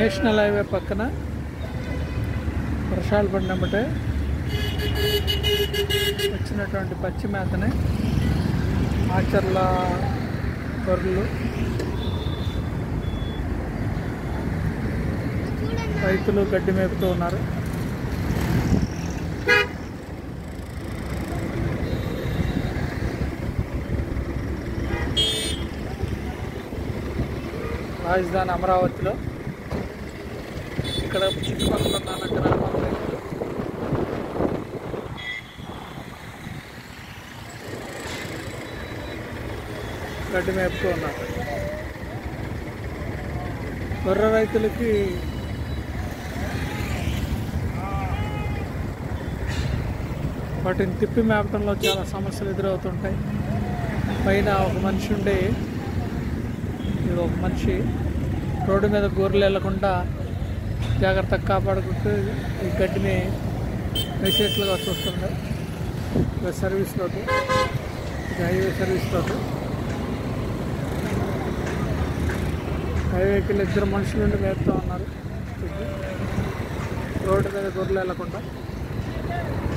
national highway పక్కన వర్షాలు పడినమ్మటే వచ్చినటువంటి పచ్చి మేతని ఆచర్ల గొర్రెలు రైతులు గడ్డి మేపుతూ ఉన్నారు రాజధాని అమరావతిలో ఇక్కడ చుట్టుపక్కల ఉన్న గ్రామాల రైతులు గడ్డి మేపుతూ ఉన్నారు గొర్రె రైతులకి వాటిని తిప్పి మేపడంలో చాలా సమస్యలు ఎదురవుతుంటాయి పైన ఒక మనిషి ఉండి ఇది ఒక మనిషి రోడ్డు మీద గొర్రెలు వెళ్లకుండా జాగ్రత్తగా కాపాడుకుంటూ ఈ గడ్డిని వేసేట్లుగా చూస్తుంది ఇది సర్వీస్ రోడ్డు ఇది హైవే సర్వీస్ రోడ్డు హైవేకి వెళ్ళి ఇద్దరు మనుషులు ఉండి మేపుతూ ఉన్నారు రోడ్డు మీద గొర్రెలు వెళ్లకుండా